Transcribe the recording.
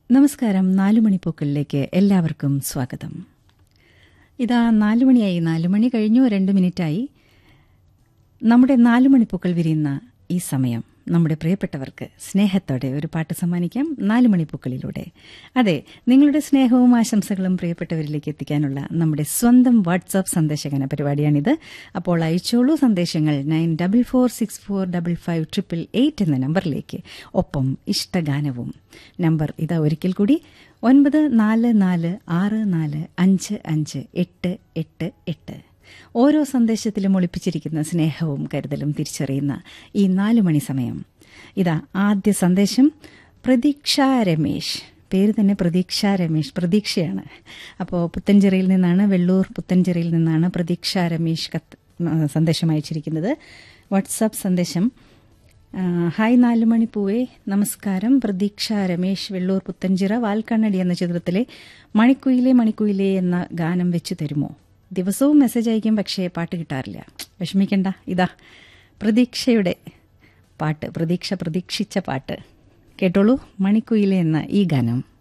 നമസ്കാരം നാലുമണിപ്പൂക്കളിലേക്ക് എല്ലാവർക്കും സ്വാഗതം ഇതാ നാലുമണിയായി നാലുമണി കഴിഞ്ഞു രണ്ട് മിനിറ്റായി നമ്മുടെ നാലുമണിപ്പൂക്കൾ വിരിയുന്ന ഈ സമയം നമ്മുടെ പ്രിയപ്പെട്ടവർക്ക് സ്നേഹത്തോടെ ഒരു പാട്ട് സമ്മാനിക്കാം നാലുമണിപ്പൂക്കളിലൂടെ അതെ നിങ്ങളുടെ സ്നേഹവും ആശംസകളും പ്രിയപ്പെട്ടവരിലേക്ക് എത്തിക്കാനുള്ള നമ്മുടെ സ്വന്തം വാട്സാപ്പ് സന്ദേശകന പരിപാടിയാണിത് അപ്പോൾ അയച്ചോളൂ സന്ദേശങ്ങൾ nine double four six four double five triple eight എന്ന നമ്പറിലേക്ക് ഒപ്പം ഇഷ്ടഗാനവും നമ്പർ ഇതാ ഒരിക്കൽ കൂടി ഒൻപത് നാല് നാല് ആറ് നാല് അഞ്ച് അഞ്ച് എട്ട് എട്ട് എട്ട് ഓരോ സന്ദേശത്തിലും ഒളിപ്പിച്ചിരിക്കുന്ന സ്നേഹവും കരുതലും തിരിച്ചറിയുന്ന ഈ നാലു മണി സമയം ഇതാ ആദ്യ സന്ദേശം പ്രതീക്ഷ രമേശ് പേര് തന്നെ പ്രതീക്ഷ രമേശ് പ്രതീക്ഷയാണ് അപ്പോൾ പുത്തഞ്ചിറയിൽ നിന്നാണ് വെള്ളൂർ പുത്തഞ്ചിറയിൽ നിന്നാണ് പ്രതീക്ഷ രമേശ് കത്ത് സന്ദേശം അയച്ചിരിക്കുന്നത് വാട്സാപ്പ് സന്ദേശം ആ, ഹായ് നാലുമണി പൂവേ നമസ്കാരം പ്രതീക്ഷ രമേശ് വെള്ളൂർ പുത്തഞ്ചിറ വാൽക്കണ്ണടി എന്ന ചിത്രത്തിലെ മണിക്കുയിലെ മണിക്കുയിലെ എന്ന ഗാനം വെച്ചു തരുമോ ദിവസവും മെസ്സേജ് അയക്കും പക്ഷേ പാട്ട് കിട്ടാറില്ല വിഷമിക്കണ്ട ഇതാ പ്രതീക്ഷയുടെ പാട്ട് പ്രതീക്ഷ പ്രതീക്ഷിച്ച പാട്ട് കേട്ടോളൂ മണിക്കുയിലെ എന്ന ഈ ഗാനം